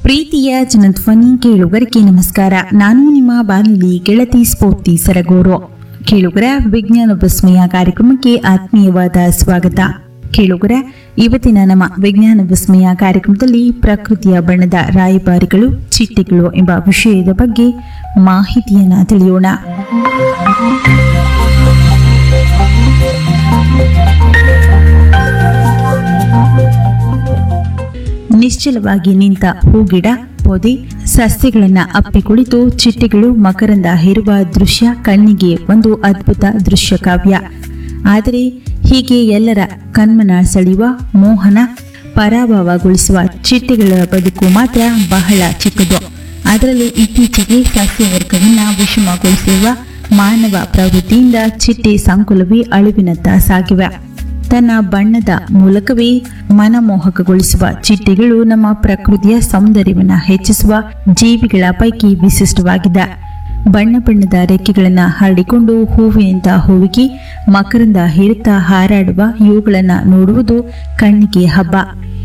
ಪ್ರೀತಿಯ ಜನಧ್ವನಿ ಕೇಳುಗರಿಗೆ ನಮಸ್ಕಾರ ನಾನು ನಿಮ್ಮ ಬಾನುಲಿ ಗೆಳತಿ ಸ್ಫೂರ್ತಿ ಸರಗೂರು ಕೇಳುಗರ ವಿಜ್ಞಾನ ವಿಸ್ಮಯ ಕಾರ್ಯಕ್ರಮಕ್ಕೆ ಆತ್ಮೀಯವಾದ ಸ್ವಾಗತ ಕೇಳುಗರ ಇವತ್ತಿನ ನಮ್ಮ ವಿಜ್ಞಾನ ವಿಸ್ಮಯ ಕಾರ್ಯಕ್ರಮದಲ್ಲಿ ಪ್ರಕೃತಿಯ ಬಣ್ಣದ ರಾಯಭಾರಿಗಳು ಚಿಟ್ಟೆಗಳು ಎಂಬ ವಿಷಯದ ಬಗ್ಗೆ ಮಾಹಿತಿಯನ್ನ ತಿಳಿಯೋಣ ನಿಶ್ಚಲವಾಗಿ ನಿಂತ ಹೂಗಿಡ ಪೊದೆ ಸಸ್ಯಗಳನ್ನ ಅಪ್ಪಿ ಕುಳಿತು ಚಿಟ್ಟೆಗಳು ಮಕರಂದ ಹೇರುವ ದೃಶ್ಯ ಕಣ್ಣಿಗೆ ಒಂದು ಅದ್ಭುತ ದೃಶ್ಯ ಕಾವ್ಯ ಆದರೆ ಹೀಗೆ ಎಲ್ಲರ ಕಣ್ಮನ ಸೆಳೆಯುವ ಮೋಹನ ಪರಾಭವಗೊಳಿಸುವ ಚಿಟ್ಟೆಗಳ ಬದುಕು ಮಾತ್ರ ಬಹಳ ಚಿಕ್ಕದು ಅದರಲ್ಲೂ ಇತ್ತೀಚೆಗೆ ಸಸ್ಯವರ್ಗವನ್ನ ವಿಷಮಗೊಳಿಸಿರುವ ಮಾನವ ಪ್ರವೃತ್ತಿಯಿಂದ ಚಿಟ್ಟೆ ಸಂಕುಲವೇ ಅಳಿವಿನತ್ತ ಸಾಗಿವೆ ತನ್ನ ಬಣ್ಣದ ಮೂಲಕವೇ ಮನಮೋಹಕಗೊಳಿಸುವ ಚಿಟ್ಟೆಗಳು ನಮ್ಮ ಪ್ರಕೃತಿಯ ಸೌಂದರ್ಯವನ್ನು ಹೆಚ್ಚಿಸುವ ಜೀವಿಗಳ ಪೈಕಿ ವಿಶಿಷ್ಟವಾಗಿದೆ ಬಣ್ಣ ಬಣ್ಣದ ರೆಕ್ಕೆಗಳನ್ನು ಹರಡಿಕೊಂಡು ಹೂವಿನಿಂದ ಹೂವಿಗೆ ಮಕರಂದ ಹೇರುತ್ತಾ ಹಾರಾಡುವ ಇವುಗಳನ್ನು ನೋಡುವುದು ಕಣ್ಣಿಗೆ ಹಬ್ಬ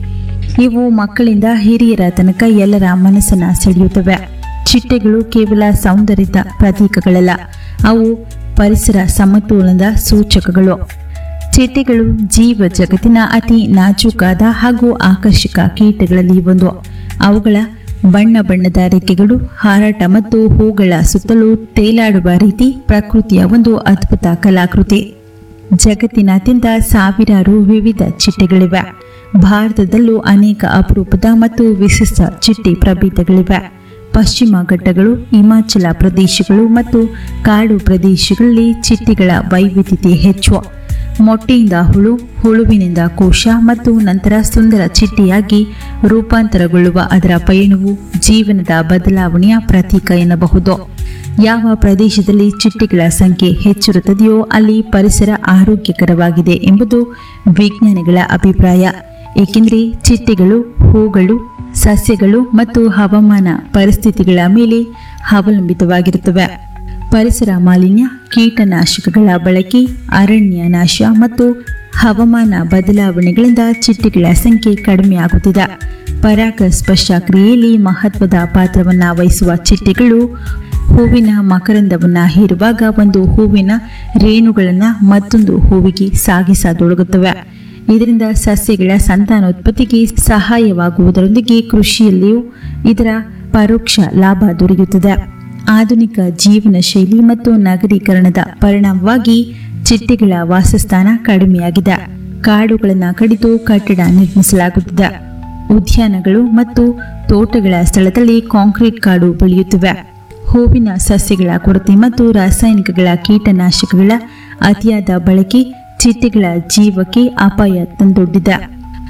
ಇವು ಮಕ್ಕಳಿಂದ ಹಿರಿಯರ ತನಕ ಎಲ್ಲರ ಮನಸ್ಸನ್ನ ಸೆಳೆಯುತ್ತವೆ ಚಿಟ್ಟೆಗಳು ಕೇವಲ ಸೌಂದರ್ಯದ ಪ್ರತೀಕಗಳಲ್ಲ ಅವು ಪರಿಸರ ಸಮತೋಲನದ ಸೂಚಕಗಳು ಚಿಟ್ಟೆಗಳು ಜೀವ ಜಗತ್ತಿನ ಅತಿ ನಾಜೂಕಾದ ಹಾಗೂ ಆಕರ್ಷಕ ಕೀಟಗಳಲ್ಲಿ ಒಂದು ಅವುಗಳ ಬಣ್ಣ ಬಣ್ಣದ ರೆಕ್ಕೆಗಳು ಹಾರಾಟ ಮತ್ತು ಹೂಗಳ ಸುತ್ತಲೂ ತೇಲಾಡುವ ರೀತಿ ಪ್ರಕೃತಿಯ ಒಂದು ಅದ್ಭುತ ಕಲಾಕೃತಿ ಜಗತ್ತಿನಾದ್ಯಂತ ಸಾವಿರಾರು ವಿವಿಧ ಚಿಟ್ಟೆಗಳಿವೆ ಭಾರತದಲ್ಲೂ ಅನೇಕ ಅಪರೂಪದ ಮತ್ತು ವಿಶಿಷ್ಟ ಚಿಟ್ಟೆ ಪ್ರಭೇದಗಳಿವೆ ಪಶ್ಚಿಮ ಘಟ್ಟಗಳು ಹಿಮಾಚಲ ಪ್ರದೇಶಗಳು ಮತ್ತು ಕಾಡು ಪ್ರದೇಶಗಳಲ್ಲಿ ಚಿಟ್ಟೆಗಳ ವೈವಿಧ್ಯತೆ ಹೆಚ್ಚು ಮೊಟ್ಟೆಯಿಂದ ಹುಳು ಹುಳುವಿನಿಂದ ಕೋಶ ಮತ್ತು ನಂತರ ಸುಂದರ ಚಿಟ್ಟೆಯಾಗಿ ರೂಪಾಂತರಗೊಳ್ಳುವ ಅದರ ಪಯಣವು ಜೀವನದ ಬದಲಾವಣೆಯ ಪ್ರತೀಕ ಎನ್ನಬಹುದು ಯಾವ ಪ್ರದೇಶದಲ್ಲಿ ಚಿಟ್ಟೆಗಳ ಸಂಖ್ಯೆ ಹೆಚ್ಚಿರುತ್ತದೆಯೋ ಅಲ್ಲಿ ಪರಿಸರ ಆರೋಗ್ಯಕರವಾಗಿದೆ ಎಂಬುದು ವಿಜ್ಞಾನಿಗಳ ಅಭಿಪ್ರಾಯ ಏಕೆಂದರೆ ಚಿಟ್ಟೆಗಳು ಹೂಗಳು ಸಸ್ಯಗಳು ಮತ್ತು ಹವಾಮಾನ ಪರಿಸ್ಥಿತಿಗಳ ಮೇಲೆ ಅವಲಂಬಿತವಾಗಿರುತ್ತವೆ ಪರಿಸರ ಮಾಲಿನ್ಯ ಕೀಟನಾಶಕಗಳ ಬಳಕೆ ಅರಣ್ಯ ನಾಶ ಮತ್ತು ಹವಾಮಾನ ಬದಲಾವಣೆಗಳಿಂದ ಚಿಟ್ಟೆಗಳ ಸಂಖ್ಯೆ ಕಡಿಮೆಯಾಗುತ್ತಿದೆ ಪರಾಗಸ್ಪರ್ಶ ಕ್ರಿಯೆಯಲ್ಲಿ ಮಹತ್ವದ ಪಾತ್ರವನ್ನು ವಹಿಸುವ ಚಿಟ್ಟೆಗಳು ಹೂವಿನ ಮಕರಂದವನ್ನು ಹೀರುವಾಗ ಒಂದು ಹೂವಿನ ರೇಣುಗಳನ್ನು ಮತ್ತೊಂದು ಹೂವಿಗೆ ಸಾಗಿಸತೊಡಗುತ್ತವೆ ಇದರಿಂದ ಸಸ್ಯಗಳ ಸಂತಾನೋತ್ಪತ್ತಿಗೆ ಸಹಾಯವಾಗುವುದರೊಂದಿಗೆ ಕೃಷಿಯಲ್ಲಿಯೂ ಇದರ ಪರೋಕ್ಷ ಲಾಭ ದೊರೆಯುತ್ತದೆ ಆಧುನಿಕ ಜೀವನ ಶೈಲಿ ಮತ್ತು ನಗರೀಕರಣದ ಪರಿಣಾಮವಾಗಿ ಚಿಟ್ಟೆಗಳ ವಾಸಸ್ಥಾನ ಕಡಿಮೆಯಾಗಿದೆ ಕಾಡುಗಳನ್ನು ಕಡಿದು ಕಟ್ಟಡ ನಿರ್ಮಿಸಲಾಗುತ್ತಿದೆ ಉದ್ಯಾನಗಳು ಮತ್ತು ತೋಟಗಳ ಸ್ಥಳದಲ್ಲಿ ಕಾಂಕ್ರೀಟ್ ಕಾಡು ಬೆಳೆಯುತ್ತಿವೆ ಹೂವಿನ ಸಸ್ಯಗಳ ಕೊರತೆ ಮತ್ತು ರಾಸಾಯನಿಕಗಳ ಕೀಟನಾಶಕಗಳ ಅತಿಯಾದ ಬಳಕೆ ಚಿಟ್ಟೆಗಳ ಜೀವಕ್ಕೆ ಅಪಾಯ ತಂದೊಡ್ಡಿದೆ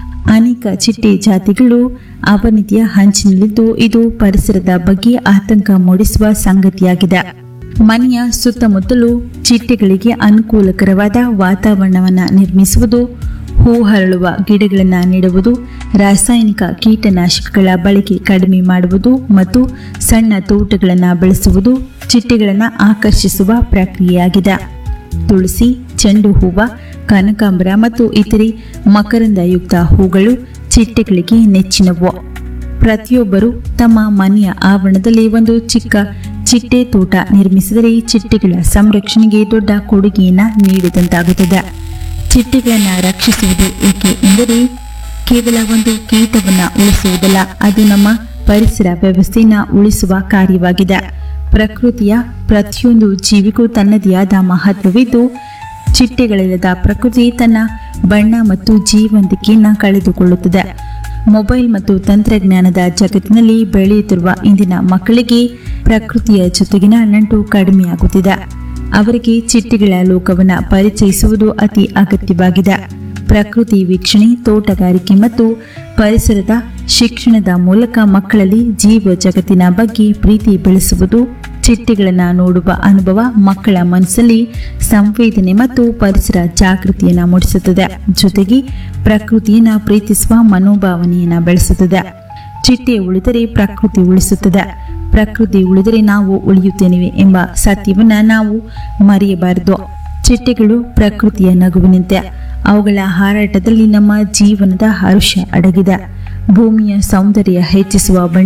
ಅನೇಕ ಚಿಟ್ಟೆ ಜಾತಿಗಳು ಅವನತಿಯ ಹಂಚಿನಲ್ಲಿದ್ದು ಇದು ಪರಿಸರದ ಬಗ್ಗೆ ಆತಂಕ ಮೂಡಿಸುವ ಸಂಗತಿಯಾಗಿದೆ ಮನೆಯ ಸುತ್ತಮುತ್ತಲೂ ಚಿಟ್ಟೆಗಳಿಗೆ ಅನುಕೂಲಕರವಾದ ವಾತಾವರಣವನ್ನು ನಿರ್ಮಿಸುವುದು ಹೂ ಹರಳುವ ಗಿಡಗಳನ್ನು ನೆಡುವುದು ರಾಸಾಯನಿಕ ಕೀಟನಾಶಕಗಳ ಬಳಕೆ ಕಡಿಮೆ ಮಾಡುವುದು ಮತ್ತು ಸಣ್ಣ ತೋಟಗಳನ್ನು ಬೆಳೆಸುವುದು ಚಿಟ್ಟೆಗಳನ್ನು ಆಕರ್ಷಿಸುವ ಪ್ರಕ್ರಿಯೆಯಾಗಿದೆ ತುಳಸಿ ಚೆಂಡು ಹೂವ ಕನಕಾಂಬರ ಮತ್ತು ಇತರೆ ಮಕರಂದಯುಕ್ತ ಹೂಗಳು ಚಿಟ್ಟೆಗಳಿಗೆ ನೆಚ್ಚಿನವು ಪ್ರತಿಯೊಬ್ಬರು ತಮ್ಮ ಮನೆಯ ಆವರಣದಲ್ಲಿ ಒಂದು ಚಿಕ್ಕ ಚಿಟ್ಟೆ ತೋಟ ನಿರ್ಮಿಸಿದರೆ ಚಿಟ್ಟೆಗಳ ಸಂರಕ್ಷಣೆಗೆ ದೊಡ್ಡ ಕೊಡುಗೆಯನ್ನು ನೀಡಿದಂತಾಗುತ್ತದೆ ಚಿಟ್ಟೆಗಳನ್ನು ರಕ್ಷಿಸುವುದು ಏಕೆ ಎಂದರೆ ಕೇವಲ ಒಂದು ಕೀಟವನ್ನು ಉಳಿಸುವುದಲ್ಲ ಅದು ನಮ್ಮ ಪರಿಸರ ವ್ಯವಸ್ಥೆಯನ್ನು ಉಳಿಸುವ ಕಾರ್ಯವಾಗಿದೆ ಪ್ರಕೃತಿಯ ಪ್ರತಿಯೊಂದು ಜೀವಿಗೂ ತನ್ನದೇ ಆದ ಮಹತ್ವವಿದ್ದು ಚಿಟ್ಟೆಗಳಿಲ್ಲದ ಪ್ರಕೃತಿ ತನ್ನ ಬಣ್ಣ ಮತ್ತು ಜೀವಂತಿಕೆಯನ್ನು ಕಳೆದುಕೊಳ್ಳುತ್ತದೆ ಮೊಬೈಲ್ ಮತ್ತು ತಂತ್ರಜ್ಞಾನದ ಜಗತ್ತಿನಲ್ಲಿ ಬೆಳೆಯುತ್ತಿರುವ ಇಂದಿನ ಮಕ್ಕಳಿಗೆ ಪ್ರಕೃತಿಯ ಜೊತೆಗಿನ ನಂಟು ಕಡಿಮೆಯಾಗುತ್ತಿದೆ ಅವರಿಗೆ ಚಿಟ್ಟೆಗಳ ಲೋಕವನ್ನು ಪರಿಚಯಿಸುವುದು ಅತಿ ಅಗತ್ಯವಾಗಿದೆ ಪ್ರಕೃತಿ ವೀಕ್ಷಣೆ ತೋಟಗಾರಿಕೆ ಮತ್ತು ಪರಿಸರದ ಶಿಕ್ಷಣದ ಮೂಲಕ ಮಕ್ಕಳಲ್ಲಿ ಜೀವ ಜಗತ್ತಿನ ಬಗ್ಗೆ ಪ್ರೀತಿ ಬೆಳೆಸುವುದು ಚಿಟ್ಟೆಗಳನ್ನು ನೋಡುವ ಅನುಭವ ಮಕ್ಕಳ ಮನಸ್ಸಲ್ಲಿ ಸಂವೇದನೆ ಮತ್ತು ಪರಿಸರ ಜಾಗೃತಿಯನ್ನು ಮೂಡಿಸುತ್ತದೆ ಜೊತೆಗೆ ಪ್ರಕೃತಿಯನ್ನು ಪ್ರೀತಿಸುವ ಮನೋಭಾವನೆಯನ್ನು ಬೆಳೆಸುತ್ತದೆ ಚಿಟ್ಟೆ ಉಳಿದರೆ ಪ್ರಕೃತಿ ಉಳಿಸುತ್ತದೆ ಪ್ರಕೃತಿ ಉಳಿದರೆ ನಾವು ಉಳಿಯುತ್ತೇವೆ ಎಂಬ ಸತ್ಯವನ್ನ ನಾವು ಮರೆಯಬಾರದು ಚಿಟ್ಟೆಗಳು ಪ್ರಕೃತಿಯ ನಗುವಿನಂತೆ ಅವುಗಳ ಹಾರಾಟದಲ್ಲಿ ನಮ್ಮ ಜೀವನದ ಹರ್ಷ ಅಡಗಿದೆ ಭೂಮಿಯ ಸೌಂದರ್ಯ ಹೆಚ್ಚಿಸುವ ಬಣ್ಣ